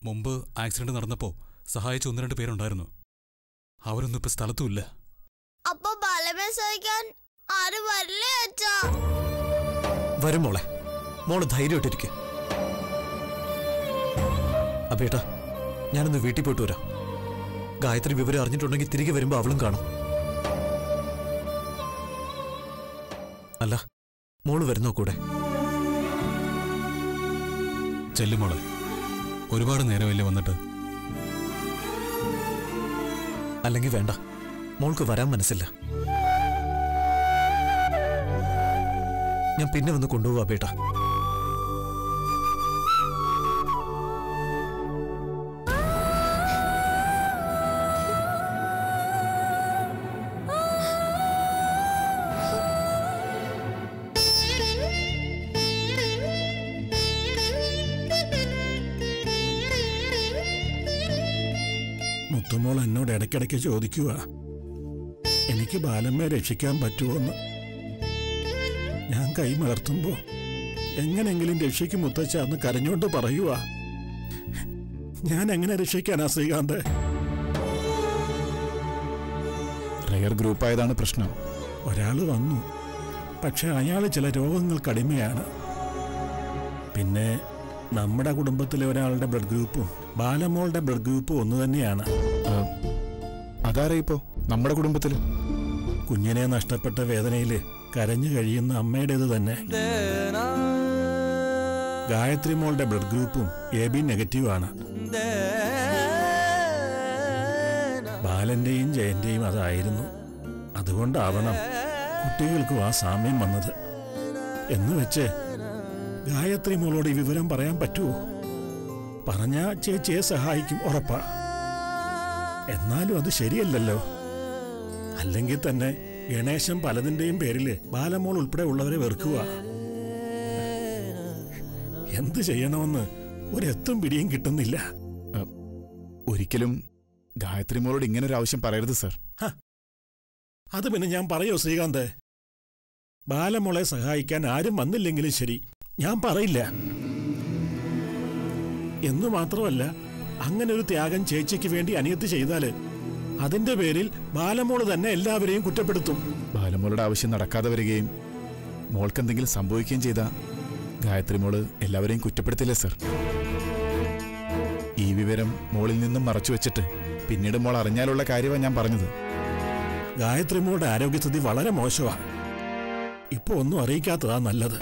മുമ്പ് ആക്സിഡന്റ് നടന്നപ്പോ സഹായിച്ച ഒന്ന് രണ്ട് പേരുണ്ടായിരുന്നു അവരൊന്നും ഇപ്പൊ സ്ഥലത്തുമില്ല അപ്പൊ ബാലമേ സഹിക്കാൻ ആരും വരില്ലേ അച്ഛാ വരും മോളെ മോള് ധൈര്യമായിട്ടിരിക്കെ അപ്പേട്ടാ ഞാനൊന്ന് വീട്ടിൽ പോയിട്ട് വരാം ഗായത്രി വിവരം അറിഞ്ഞിട്ടുണ്ടെങ്കിൽ തിരികെ വരുമ്പോൾ അവളും കാണും അല്ല മോള് വരുന്നോ കൂടെ ചെല്ലുമോളെ ഒരുപാട് നേരമല്ലേ വന്നിട്ട് അല്ലെങ്കിൽ വേണ്ട മോൾക്ക് വരാൻ മനസ്സില്ല ഞാൻ പിന്നെ വന്ന് കൊണ്ടുപോവാ ബേട്ടാ മുത്തുമോൾ എന്നോട് ഇടയ്ക്കിടയ്ക്ക് ചോദിക്കുക എനിക്ക് ബാലമ്മയെ രക്ഷിക്കാൻ പറ്റുമോന്ന് ഞാൻ കൈമലർത്തുമ്പോ എങ്ങനെങ്കിലും രക്ഷിക്കും മുത്തച്ഛ എന്ന് കരഞ്ഞോണ്ട് പറയുക ഞാൻ എങ്ങനെ രക്ഷിക്കാനാ ശ്രീകാന്ത് റയർ ഗ്രൂപ്പായതാണ് പ്രശ്നം ഒരാൾ വന്നു പക്ഷെ അയാൾ ചില രോഗങ്ങൾക്ക് അടിമയാണ് പിന്നെ നമ്മുടെ കുടുംബത്തിലെ ഒരാളുടെ ബ്ലഡ് ഗ്രൂപ്പും ബാലമോളുടെ ബ്ലഡ് ഗ്രൂപ്പും ഒന്ന് തന്നെയാണ് അതാരാ ഇപ്പോ നമ്മുടെ കുടുംബത്തില് കുഞ്ഞിനെ നഷ്ടപ്പെട്ട വേദനയില് കരഞ്ഞു കഴിയുന്ന അമ്മയുടേത് തന്നെ ഗായത്രി മോളുടെ ബ്ലഡ് ഗ്രൂപ്പും എ ബി നെഗറ്റീവ് ആണ് ബാലന്റെയും ജയന്റെയും അതായിരുന്നു അതുകൊണ്ടാവണം കുട്ടികൾക്കും ആ സാമ്യം വന്നത് എന്ന് വെച്ച് ഗായത്രി മോളോട് ഈ വിവരം പറയാൻ പറ്റുമോ പറഞ്ഞാ ചേച്ചിയെ സഹായിക്കും ഉറപ്പാ എന്നാലും അത് ശരിയല്ലല്ലോ അല്ലെങ്കിൽ തന്നെ ഗണേശൻ പലതിന്റെയും പേരില് ബാലമോൾ ഉൾപ്പെടെ ഉള്ളവരെ വെറുക്കുക എന്ത് ചെയ്യണമെന്ന് ഒരെത്തും പിടിയും കിട്ടുന്നില്ല ഒരിക്കലും ഗായത്രി മോളോട് ഇങ്ങനെ ഒരു ആവശ്യം പറയരുത് സർ അത് പിന്നെ ഞാൻ പറയോ ശ്രീകാന്ത് ബാലമോളെ സഹായിക്കാൻ ആരും വന്നില്ലെങ്കിലും ശരി ഞാൻ പറയില്ല എന്നു മാത്രമല്ല അങ്ങനെ ഒരു ത്യാഗം ചേച്ചിക്ക് വേണ്ടി അനിയത്ത് ചെയ്താല് അതിന്റെ പേരിൽ ബാലമോള് തന്നെ എല്ലാവരെയും കുറ്റപ്പെടുത്തും ബാലമോളുടെ ആവശ്യം നടക്കാതെ വരികയും മോൾക്ക് എന്തെങ്കിലും സംഭവിക്കുകയും ചെയ്ത ഗായത്രി മോള് എല്ലാവരെയും കുറ്റപ്പെടുത്തില്ലേ സർ ഈ വിവരം മോളിൽ നിന്നും മറച്ചു വെച്ചിട്ട് പിന്നീട് മോൾ അറിഞ്ഞാലുള്ള കാര്യമാണ് ഞാൻ പറഞ്ഞത് ഗായത്രി മോളുടെ ആരോഗ്യസ്ഥിതി വളരെ മോശമാണ് ഇപ്പൊ ഒന്നും അറിയിക്കാത്തതാ നല്ലത്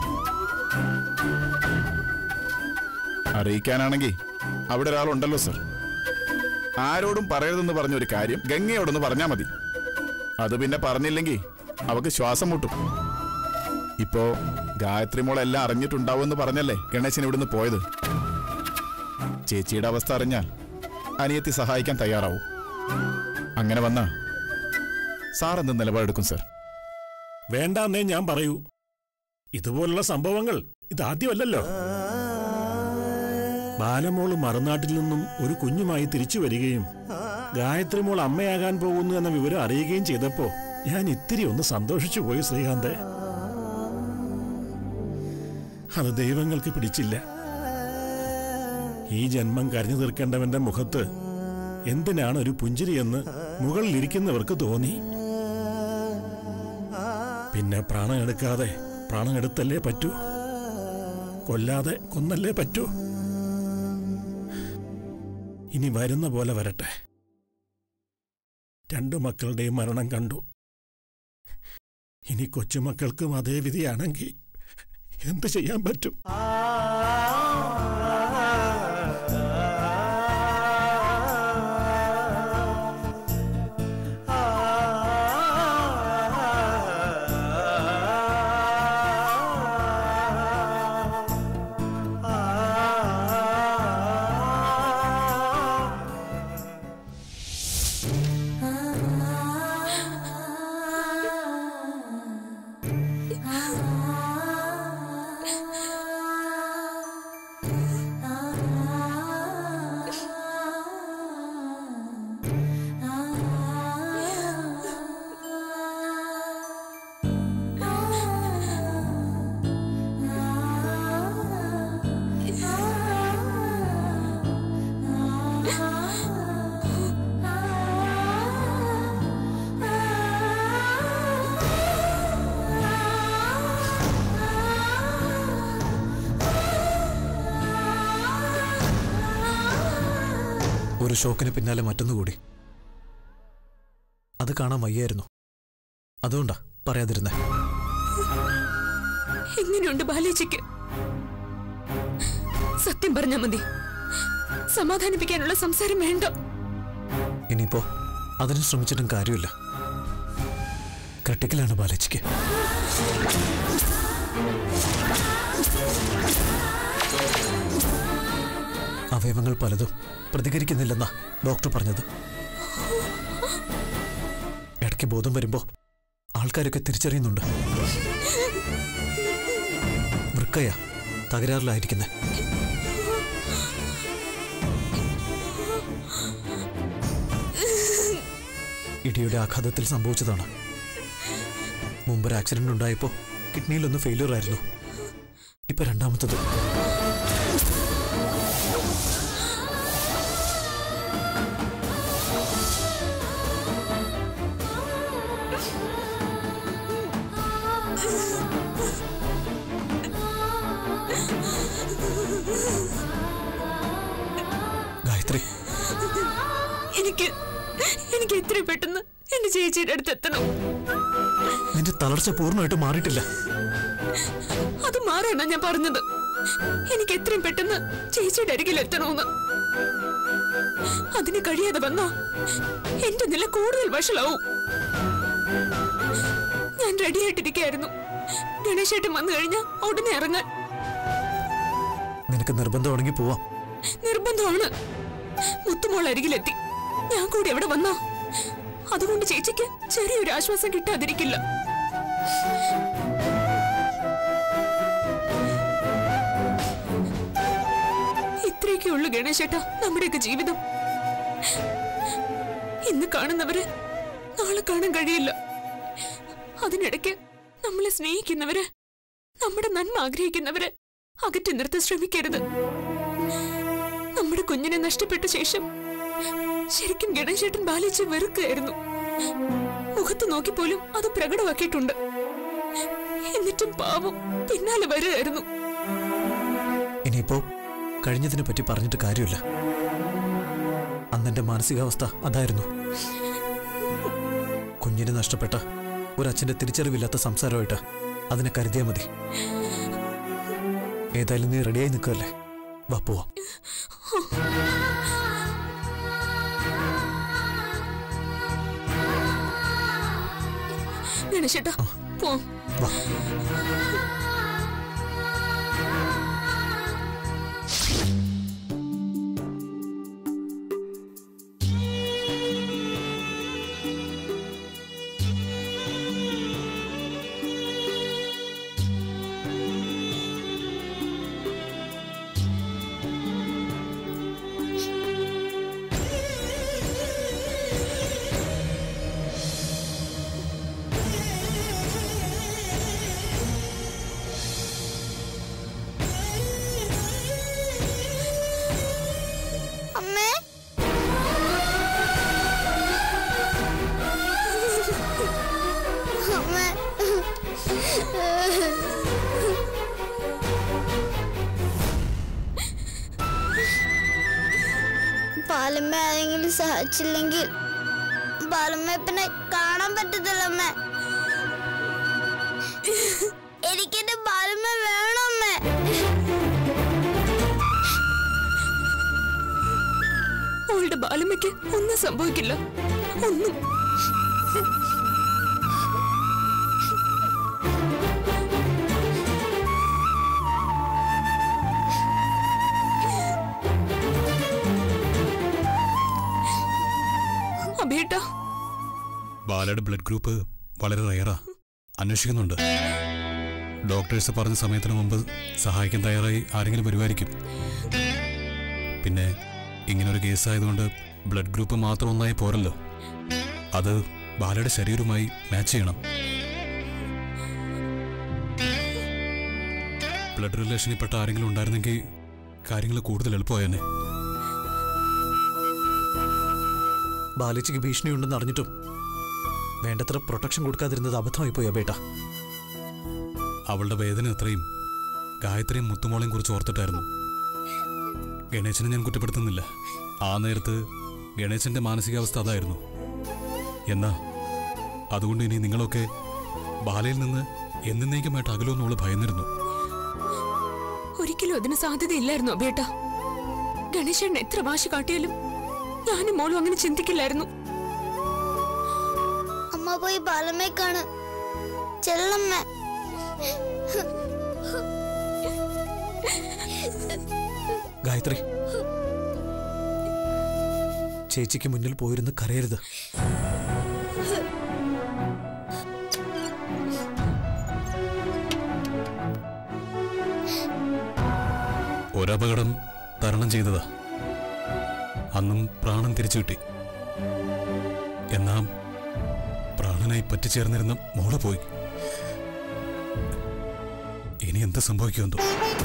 അറിയിക്കാനാണെങ്കിൽ അവിടെ ഒരാളുണ്ടല്ലോ സർ ആരോടും പറയരുതെന്ന് പറഞ്ഞ ഒരു കാര്യം ഗംഗയോടൊന്ന് പറഞ്ഞാൽ മതി അത് പിന്നെ പറഞ്ഞില്ലെങ്കിൽ അവക്ക് ശ്വാസം മുട്ടും ഇപ്പോ ഗായത്രി മോൾ എല്ലാം അറിഞ്ഞിട്ടുണ്ടാവുമെന്ന് പറഞ്ഞല്ലേ ഗണേശൻ ഇവിടുന്ന് പോയത് ചേച്ചിയുടെ അവസ്ഥ അറിഞ്ഞാൽ അനിയത്തി സഹായിക്കാൻ തയ്യാറാവും അങ്ങനെ വന്നാ സാർ എന്ത് നിലപാടെടുക്കും സർ വേണ്ടാന്നേ ഞാൻ പറയൂ ഇതുപോലുള്ള സംഭവങ്ങൾ ഇതാദ്യമല്ലല്ലോ ബാലമോള് മറുനാട്ടിൽ നിന്നും ഒരു കുഞ്ഞുമായി തിരിച്ചു വരികയും ഗായത്രി മോൾ അമ്മയാകാൻ പോകുന്നു എന്ന വിവരം അറിയുകയും ചെയ്തപ്പോ ഞാൻ ഇത്തിരി ഒന്ന് സന്തോഷിച്ചു പോയി ശ്രീകാന്ത് അത് ദൈവങ്ങൾക്ക് പിടിച്ചില്ല ഈ ജന്മം കരഞ്ഞു തീർക്കേണ്ടവന്റെ മുഖത്ത് എന്തിനാണ് ഒരു പുഞ്ചിരിയെന്ന് മുകളിലിരിക്കുന്നവർക്ക് തോന്നി പിന്നെ പ്രാണൻ എടുക്കാതെ പ്രാണൻ എടുത്തല്ലേ പറ്റൂ കൊല്ലാതെ കൊന്നല്ലേ പറ്റൂ ഇനി വരുന്ന പോലെ വരട്ടെ രണ്ടു മക്കളുടെയും മരണം കണ്ടു ഇനി കൊച്ചുമക്കൾക്കും അതേ വിധിയാണെങ്കിൽ എന്ത് ചെയ്യാൻ പറ്റും ഒരു ഷോക്കിന് പിന്നാലെ മറ്റൊന്നു കൂടി അത് കാണാൻ വയ്യായിരുന്നു അതുകൊണ്ടാ പറയാതിരുന്നേ എങ്ങനെയുണ്ട് ബാലേച്ചിക്ക് സത്യം പറഞ്ഞാ മതി സമാധാനിപ്പിക്കാനുള്ള സംസാരം വേണ്ട ഇനിയിപ്പോ അതിന് ശ്രമിച്ചിട്ടും കാര്യമില്ല ക്രിട്ടിക്കലാണ് ബാലച്ചിക്ക് അവയവങ്ങൾ പലതും പ്രതികരിക്കുന്നില്ലെന്നാ ഡോക്ടർ പറഞ്ഞത് ഇടയ്ക്ക് ബോധം വരുമ്പോ ആൾക്കാരൊക്കെ തിരിച്ചറിയുന്നുണ്ട് വൃക്കയാ തകരാറിലായിരിക്കുന്നേ ഇടിയുടെ ആഘാതത്തിൽ സംഭവിച്ചതാണ് മുമ്പൊരു ആക്സിഡന്റ് ഉണ്ടായപ്പോ കിഡ്നിയിലൊന്ന് ഫെയിലിയർ ആയിരുന്നു ഇപ്പൊ രണ്ടാമത്തത് ഗായത്രി എനിക്ക് എനിക്ക് എത്രയും പെട്ടെന്ന് എന്റെ ചേച്ചിയുടെ അടുത്ത് എത്തണം നിന്റെ തളർച്ച പൂർണ്ണമായിട്ട് മാറിയിട്ടില്ല അത് മാറാനാ ഞാൻ പറഞ്ഞത് എനിക്ക് എത്രയും പെട്ടെന്ന് ചേച്ചിയുടെ അരികിൽ എത്തണമെന്ന് അതിന് കഴിയാതെ വന്നാ എന്റെ നില കൂടുതൽ വഷളാവും ഞാൻ റെഡിയായിട്ടിരിക്കായിരുന്നു ഗണേശേട്ടൻ വന്നു കഴിഞ്ഞാൽ ഉടനെ ഇറങ്ങാൻ നിനക്ക് നിർബന്ധമാണെങ്കിൽ പോവാം നിർബന്ധമാണ് മുത്തുമോൾ അരികിലെത്തി ഞാൻ കൂടി എവിടെ വന്നാ അതുകൊണ്ട് ചേച്ചിക്ക് ചെറിയൊരു ആശ്വാസം കിട്ടാതിരിക്കില്ല ഇത്രയൊക്കെ ഉള്ളു ഗണേശേട്ട നമ്മുടെയൊക്കെ ജീവിതം ഇന്ന് കാണുന്നവര് നാളെ കാണാൻ കഴിയില്ല അതിനിടയ്ക്ക് നമ്മളെ സ്നേഹിക്കുന്നവര് നമ്മുടെ നന്മ ആഗ്രഹിക്കുന്നവര് അകറ്റി നിർത്താൻ ശ്രമിക്കരുത് നമ്മുടെ കുഞ്ഞിനെ നഷ്ടപ്പെട്ട ശേഷം ശരിക്കും ഗണേശേട്ടൻ ബാലിച്ച് വെറുക്കുകയായിരുന്നു മുഖത്ത് നോക്കിപ്പോലും അത് പ്രകടമാക്കിയിട്ടുണ്ട് എന്നിട്ടും പാവം പിന്നാലെ വരികയായിരുന്നു ഇനിയിപ്പോ കഴിഞ്ഞതിനെ പറ്റി പറഞ്ഞിട്ട് കാര്യമില്ല അന്നെന്റെ മാനസികാവസ്ഥ അതായിരുന്നു കുഞ്ഞിനെ നഷ്ടപ്പെട്ട ഒരച്ഛന്റെ തിരിച്ചറിവില്ലാത്ത സംസാരമായിട്ട് അതിനെ കരുതിയാൽ മതി ഏതായാലും നീ റെഡിയായി നിൽക്കുകയല്ലേ വാ പോവാം ഗണേശേട്ടാ പോ വാ അമ്മേ അമ്മേ ബാലമ്മ ആരെങ്കിലും സഹായിച്ചില്ലെങ്കിൽ ബാലമ്മ പിന്നെ കാണാൻ പറ്റത്തില്ല അമ്മേ എനിക്കെന്റെ ബാലമ്മ വേണം അമ്മേ അവളുടെ ബാലമ്മയ്ക്ക് ഒന്നും സംഭവിക്കില്ല ഒന്നും അഭിയേട്ടാ ബാലയുടെ ബ്ലഡ് ഗ്രൂപ്പ് വളരെ റയറാ അന്വേഷിക്കുന്നുണ്ട് ഡോക്ടേഴ്സ് പറഞ്ഞ സമയത്തിന് മുമ്പ് സഹായിക്കാൻ തയ്യാറായി ആരെങ്കിലും വരുമായിരിക്കും പിന്നെ ഇങ്ങനൊരു കേസായതുകൊണ്ട് ബ്ലഡ് ഗ്രൂപ്പ് മാത്രം ഒന്നായി പോരല്ലോ അത് ബാലയുടെ ശരീരവുമായി മാച്ച് ചെയ്യണം ബ്ലഡ് റിലേഷനിൽപ്പെട്ട ആരെങ്കിലും ഉണ്ടായിരുന്നെങ്കിൽ കാര്യങ്ങൾ കൂടുതൽ എളുപ്പമായെന്നെ ബാലിച്ചിക്ക് ഭീഷണിയുണ്ടെന്ന് അറിഞ്ഞിട്ടും വേണ്ടത്ര പ്രൊട്ടക്ഷൻ കൊടുക്കാതിരുന്നത് അബദ്ധമായി പോയി അബേട്ട അവളുടെ വേദന അത്രയും ഗായത്രിയും മുത്തുമോളെയും കുറിച്ച് ഓർത്തിട്ടായിരുന്നു ഗണേശനെ ഞാൻ കുറ്റപ്പെടുത്തുന്നില്ല ആ നേരത്ത് ഗണേശന്റെ മാനസികാവസ്ഥ അതായിരുന്നു എന്നാ അതുകൊണ്ട് ഇനി നിങ്ങളൊക്കെ ബാലയിൽ നിന്ന് എന്നേക്കുമായിട്ട് അകലുമെന്ന് അവള് ഭയന്നിരുന്നു ഒരിക്കലും അതിന് സാധ്യതയില്ലായിരുന്നു അബേട്ട ഗണേശൻ എത്ര വാശി കാട്ടിയാലും ഞാനും മോളും അങ്ങനെ ചിന്തിക്കില്ലായിരുന്നു അമ്മ പോയി ബാലമ്മയെ കാണ് ചെല്ലമ്മ ഗായത്രി ചേച്ചിക്ക് മുന്നിൽ പോയിരുന്ന് കരയരുത് ഒരപകടം തരണം ചെയ്തതാ അന്നും പ്രാണൻ തിരിച്ചു കിട്ടി എന്നാ പ്രാണനായി പറ്റിച്ചേർന്നിരുന്ന മോള് പോയി ഇനി എന്ത് സംഭവിക്കുമെന്തോ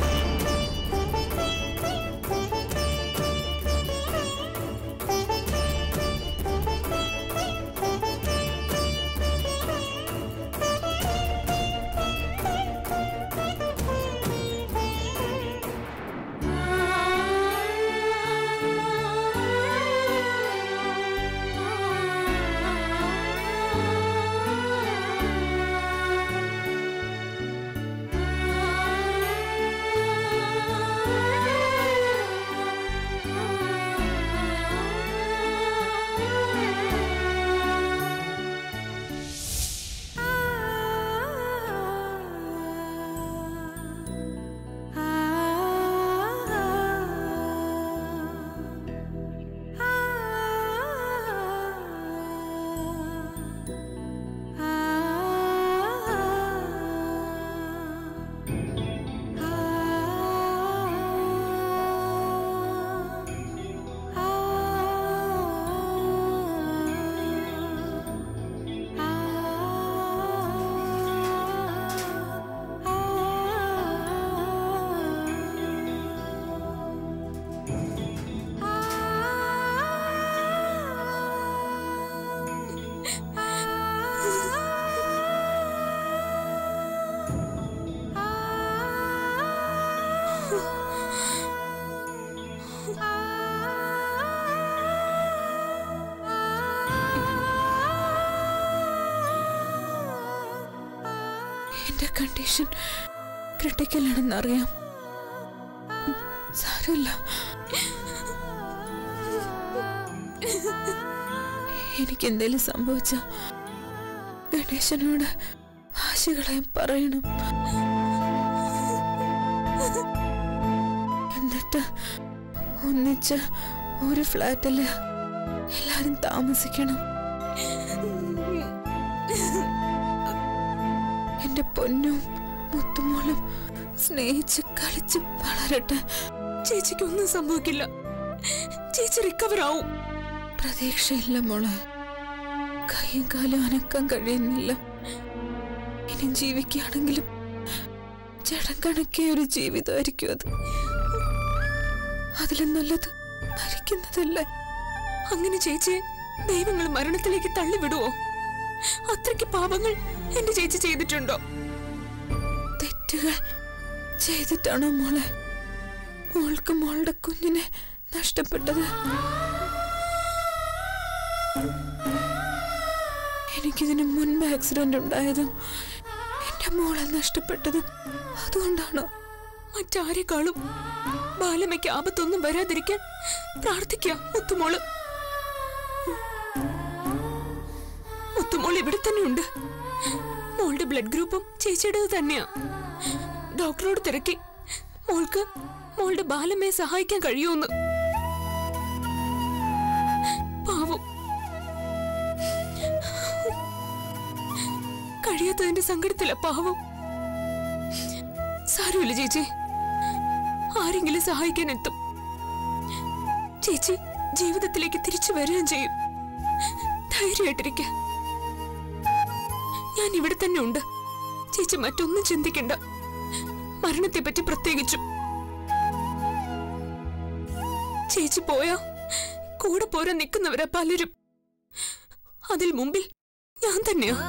എന്റെ കണ്ടീഷൻ ക്രിട്ടിക്കൽ ആണെന്നറിയാം സാരമില്ല എനിക്ക് എന്തെങ്കിലും സംഭവിച്ച ഗണേശനോട് വാശികളെ പറയണം എന്നിട്ട് ഒന്നിച്ച് ഒരു ഫ്ലാറ്റില് എല്ലാരും താമസിക്കണം എന്റെ പൊന്നും മുത്തുമോളും സ്നേഹിച്ച് കളിച്ച് വളരട്ടെ ചേച്ചിക്ക് ഒന്നും സംഭവിക്കില്ല ചേച്ചി റിക്കവർ ആവും പ്രതീക്ഷയില്ല മോളെ കൈയും കാലും അനക്കാൻ കഴിയുന്നില്ല ഇനി ജീവിക്കുകയാണെങ്കിലും ജഡം കണക്കിയ ഒരു ജീവിതമായിരിക്കും അത് അതിലും നല്ലത് മരിക്കുന്നതല്ലേ അങ്ങനെ ചേച്ചിയെ ദൈവങ്ങൾ മരണത്തിലേക്ക് തള്ളിവിടുവോ അത്രയ്ക്ക് പാപങ്ങൾ എന്റെ ചേച്ചി ചെയ്തിട്ടുണ്ടോ തെറ്റുകൾ ചെയ്തിട്ടാണോ മോളെ മോൾക്ക് മോളുടെ കുഞ്ഞിനെ നഷ്ടപ്പെട്ടത് എനിക്കിതിന് മുൻപ് ആക്സിഡന്റ് ഉണ്ടായതും എന്റെ മോളെ നഷ്ടപ്പെട്ടത് അതുകൊണ്ടാണോ മറ്റാരെക്കാളും ബാലമ്മയ്ക്ക് ആപത്തൊന്നും വരാതിരിക്കാൻ പ്രാർത്ഥിക്കുക മുത്തുമോള് മുത്തുമോൾ ഇവിടെ തന്നെയുണ്ട് മോളുടെ ബ്ലഡ് ഗ്രൂപ്പും ചേച്ചിയുടേത് തന്നെയാ ഡോക്ടറോട് തിരക്കി മോൾക്ക് മോളുടെ ബാലമ്മയെ സഹായിക്കാൻ കഴിയുമെന്ന് പാവം കഴിയാത്തതിന്റെ സങ്കടത്തില പാവം സാരമില്ല ചേച്ചി ആരെങ്കിലും സഹായിക്കാൻ എത്തും ചേച്ചി ജീവിതത്തിലേക്ക് തിരിച്ചു വരികയും ചെയ്യും ധൈര്യമായിട്ടിരിക്ക ഞാൻ ഇവിടെ തന്നെ ഉണ്ട് ചേച്ചി മറ്റൊന്നും ചിന്തിക്കണ്ട മരണത്തെ പറ്റി പ്രത്യേകിച്ചും ചേച്ചി പോയാ കൂടെ പോരാൻ നിൽക്കുന്നവരാ പലരും അതിൽ മുമ്പിൽ ഞാൻ തന്നെയാ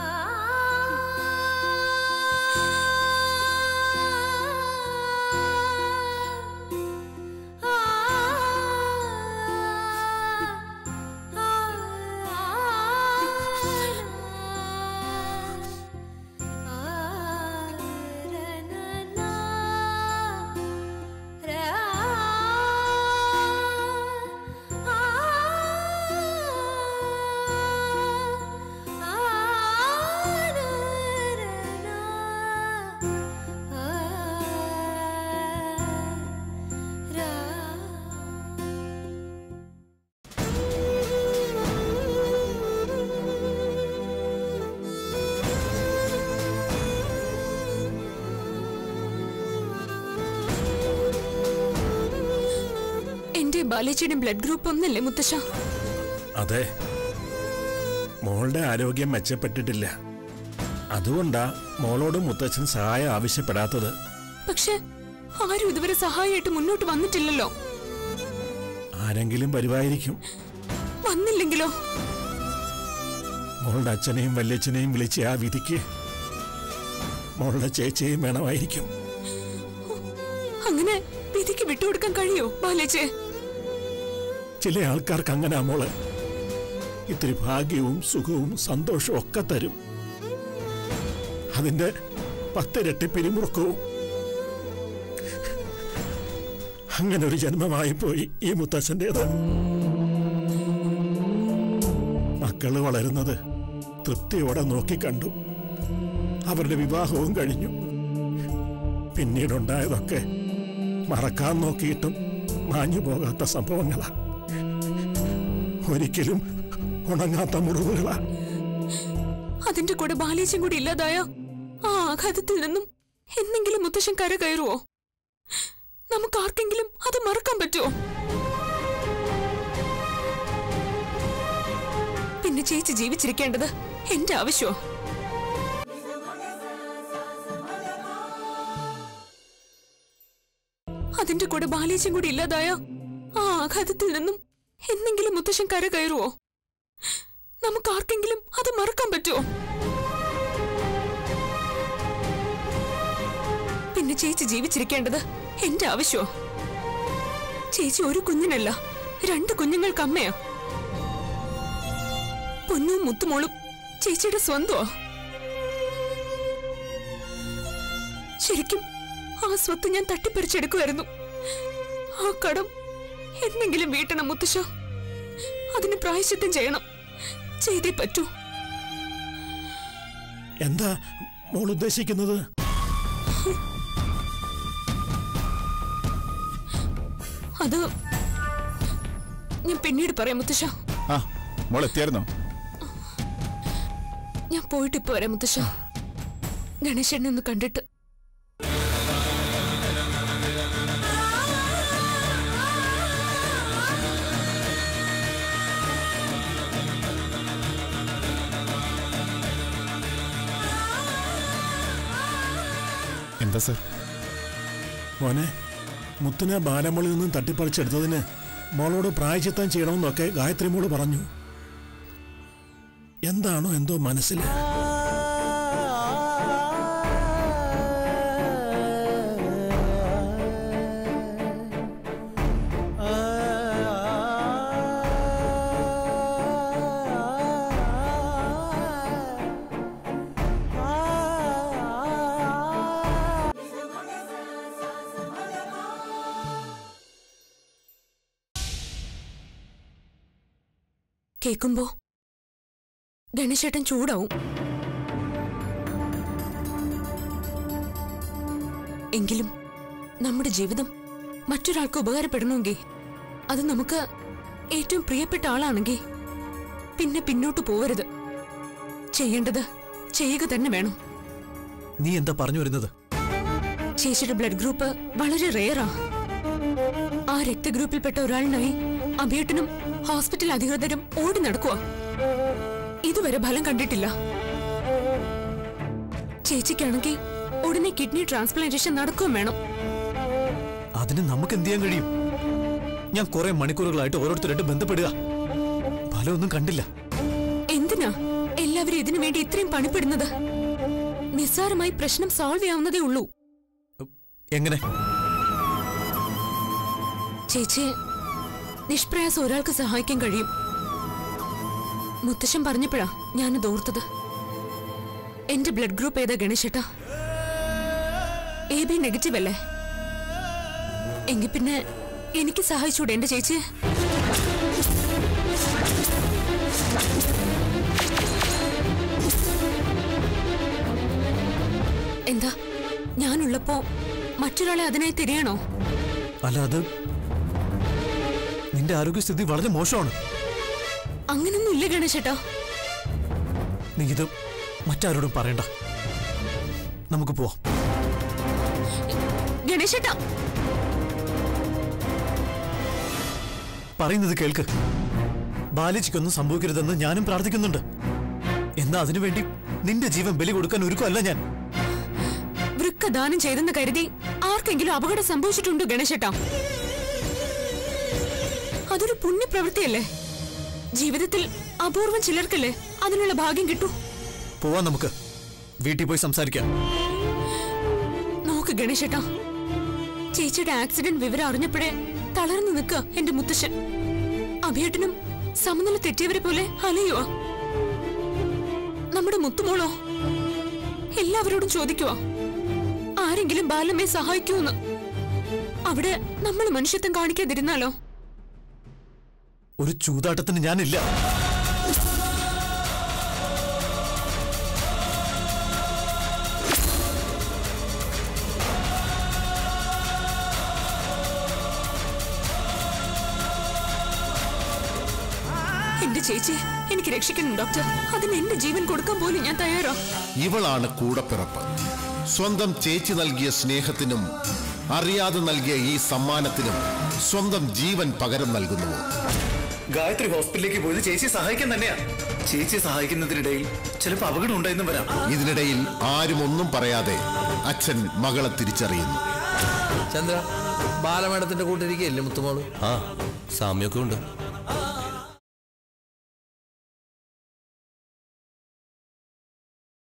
എന്റെയും ബാലേച്ചിയുടെയും ബ്ലഡ് ഗ്രൂപ്പ് ഒന്നല്ലേ മുത്തശ്ശ അതെ മോളുടെ ആരോഗ്യം മെച്ചപ്പെട്ടിട്ടില്ല അതുകൊണ്ടാ മോളോട് മുത്തച്ഛൻ സഹായം ആവശ്യപ്പെടാത്തത് പക്ഷെ ആരും ഇതുവരെ സഹായമായിട്ട് മുന്നോട്ട് വന്നിട്ടില്ലല്ലോ ആരെങ്കിലും വരുമായിരിക്കും വന്നില്ലെങ്കിലോ മോളുടെ അച്ഛനെയും വല്യച്ഛനെയും വിളിച്ച് ആ വിധിക്ക് മോളുടെ ചേച്ചിയെയും വേണമായിരിക്കും അങ്ങനെ വിധിക്ക് വിട്ടുകൊടുക്കാൻ കഴിയോ ബാലേച്ചേ ചില ആൾക്കാർക്ക് അങ്ങനെ മോള് ഇത്തിരി ഭാഗ്യവും സുഖവും സന്തോഷവും ഒക്കെ തരും അതിന്റെ പത്തിരട്ടി പിരിമുറുക്കവും അങ്ങനെ ഒരു ജന്മമായി പോയി ഈ മുത്തച്ഛൻ്റെത് മക്കള് വളരുന്നത് തൃപ്തിയോടെ നോക്കിക്കണ്ടു അവരുടെ വിവാഹവും കഴിഞ്ഞു പിന്നീടുണ്ടായതൊക്കെ മറക്കാൻ നോക്കിയിട്ടും മാഞ്ഞു പോകാത്ത സംഭവങ്ങളാ ഒരിക്കലും ഉണങ്ങാത്ത മുറിവുകളാ അതിന്റെ കൂടെ ബാലേച്ചും കൂടി ഇല്ലാതായ ആ ആഘാതത്തിൽ നിന്നും എന്തെങ്കിലും മുത്തശ്ശൻ കര കയറുവോ നമുക്ക് ആർക്കെങ്കിലും അത് മറക്കാൻ പറ്റുമോ പിന്നെ ചേച്ചി ജീവിച്ചിരിക്കേണ്ടത് എന്റെ ആവശ്യമോ അതിന്റെ കൂടെ ബാലേച്ചും കൂടി ഇല്ലാതായ ആ ആഘാതത്തിൽ നിന്നും എന്തെങ്കിലും മുത്തശ്ശൻ കര കയറുവോ നമുക്ക് ആർക്കെങ്കിലും അത് മറക്കാൻ പറ്റുമോ പിന്നെ ചേച്ചി ജീവിച്ചിരിക്കേണ്ടത് എന്റെ ആവശ്യമോ ചേച്ചി ഒരു കുഞ്ഞിനല്ല രണ്ട് കുഞ്ഞുങ്ങൾക്ക് അമ്മയാ പൊന്നും മുത്തുമോളും ചേച്ചിയുടെ സ്വന്തമാ ശരിക്കും ആ സ്വത്ത് ഞാൻ തട്ടിപ്പറിച്ചെടുക്കുമായിരുന്നു ആ കടം എന്തെങ്കിലും വീട്ടണം മുത്തശ്ശ അതിന് പ്രായശ്ചിത്തം ചെയ്യണം ചെയ്തേ പറ്റൂ എന്താ മോൾ ഉദ്ദേശിക്കുന്നത് അത് ഞാൻ പിന്നീട് പറയാം മുത്തശ്ശ ആ മോൾ എത്തിയായിരുന്നോ ഞാൻ പോയിട്ട് ഇപ്പൊ വരാം മുത്തശ്ശ ഗണേശനെ ഒന്ന് കണ്ടിട്ട് എന്താ സർ മോനെ മുത്തിനെ ബാലമോളിൽ നിന്നും തട്ടിപ്പറിച്ചെടുത്തതിന് മോളോട് പ്രായച്ചിത്തം ചെയ്യണമെന്നൊക്കെ ഗായത്രി മോള് പറഞ്ഞു എന്താണോ എന്തോ മനസ്സിൽ കേൾക്കുമ്പോ ഗണേശേട്ടൻ ചൂടാവും എങ്കിലും നമ്മുടെ ജീവിതം മറ്റൊരാൾക്ക് ഉപകാരപ്പെടണമെങ്കിൽ അത് നമുക്ക് ഏറ്റവും പ്രിയപ്പെട്ട ആളാണെങ്കിൽ പിന്നെ പിന്നോട്ട് പോവരുത് ചെയ്യേണ്ടത് ചെയ്യുക തന്നെ വേണം നീ എന്താ പറഞ്ഞു വരുന്നത് ചേച്ചിയുടെ ബ്ലഡ് ഗ്രൂപ്പ് വളരെ റെയറാ ആ രക്തഗ്രൂപ്പിൽപ്പെട്ട ഒരാളിനായി അഭിയേട്ടനും ഹോസ്പിറ്റൽ അധികൃതരും ഓടി നടക്കുക ഇതുവരെ ഫലം കണ്ടിട്ടില്ല ചേച്ചിക്കാണെങ്കിൽ ഉടനെ കിഡ്നി ട്രാൻസ്പ്ലാന്റേഷൻ നടക്കുകയും വേണം അതിന് നമുക്ക് എന്ത് ചെയ്യാൻ കഴിയും ഞാൻ കുറെ മണിക്കൂറുകളായിട്ട് ഓരോരുത്തരായിട്ട് ബന്ധപ്പെടുക ഫലമൊന്നും കണ്ടില്ല എന്തിനാ എല്ലാവരും ഇതിനു വേണ്ടി ഇത്രയും പണിപ്പെടുന്നത് നിസ്സാരമായി പ്രശ്നം സോൾവ് ചെയ്യാവുന്നതേ ഉള്ളൂ എങ്ങനെ ചേച്ചിയെ നിഷ്പ്രയാസം ഒരാൾക്ക് സഹായിക്കാൻ കഴിയും മുത്തശ്ശൻ പറഞ്ഞപ്പോഴാ ഞാനത് ഓർത്തത് എന്റെ ബ്ലഡ് ഗ്രൂപ്പ് ഏതാ ഗണേശേട്ടാ എ ബി നെഗറ്റീവ് അല്ലേ എങ്കിൽ പിന്നെ എനിക്ക് സഹായിച്ചൂടെ എന്റെ ചേച്ചിയെ എന്താ ഞാനുള്ളപ്പോ മറ്റൊരാളെ അതിനായി തിരയണോ അല്ല അത് നിന്റെ ആരോഗ്യസ്ഥിതി വളരെ മോശമാണ് അങ്ങനൊന്നും ഇല്ല ഗണേശേട്ടാ നീ ഇത് മറ്റാരോടും പറയണ്ട നമുക്ക് പോവാം ഗണേശേട്ടാ പറയുന്നത് കേൾക്ക് ബാലിച്ചിക്കൊന്നും സംഭവിക്കരുതെന്ന് ഞാനും പ്രാർത്ഥിക്കുന്നുണ്ട് എന്നാ അതിനുവേണ്ടി നിന്റെ ജീവൻ ബലി കൊടുക്കാൻ ഒരുക്കമല്ല ഞാൻ വൃക്ക ദാനം ചെയ്തെന്ന് കരുതി ആർക്കെങ്കിലും അപകടം സംഭവിച്ചിട്ടുണ്ടോ ഗണേശേട്ടാ അതൊരു പുണ്യപ്രവൃത്തിയല്ലേ ജീവിതത്തിൽ അപൂർവം ചിലർക്കല്ലേ അതിനുള്ള ഭാഗ്യം കിട്ടൂ പോവാൻ നമുക്ക് വീട്ടിൽ പോയി സംസാരിക്കാം നോക്ക് ഗണേശേട്ടാ ചേച്ചിയുടെ ആക്സിഡന്റ് വിവരം അറിഞ്ഞപ്പോഴേ തളർന്നു നിൽക്കുക എന്റെ മുത്തശ്ശൻ അഭിയേട്ടനും സമനില തെറ്റിയവരെ പോലെ അലയുവാ നമ്മുടെ മുത്തുമോളോ എല്ലാവരോടും ചോദിക്കുവാ ആരെങ്കിലും ബാലമ്മയെ സഹായിക്കൂന്ന് അവിടെ നമ്മൾ മനുഷ്യത്വം കാണിക്കാതിരുന്നാലോ ഒരു ചൂതാട്ടത്തിന് ഞാനില്ല എന്റെ ചേച്ചി എനിക്ക് രക്ഷിക്കണം ഡോക്ടർ അതിന് എന്റെ ജീവൻ കൊടുക്കാൻ പോലും ഞാൻ തയ്യാറാ ഇവളാണ് കൂടപ്പിറപ്പ് സ്വന്തം ചേച്ചി നൽകിയ സ്നേഹത്തിനും അറിയാതെ നൽകിയ ഈ സമ്മാനത്തിനും സ്വന്തം ജീവൻ പകരം നൽകുന്നുവോ ഗായത്രി ഹോസ്പിറ്റലിലേക്ക് പോയത് ചേച്ചി സഹായിക്കാൻ തന്നെയാ ചേച്ചി സഹായിക്കുന്നതിനിടയിൽ ചിലപ്പോൾ അപകടം ഉണ്ടായെന്നും വരാം ഇതിനിടയിൽ ആരും ഒന്നും പറയാതെ അച്ഛൻ മകളെ തിരിച്ചറിയുന്നു ചന്ദ്ര ബാലമേടത്തിന്റെ കൂട്ടിരിക്കുകയല്ലേ മുത്തുമോള് ആ സാമ്യമൊക്കെ ഉണ്ട്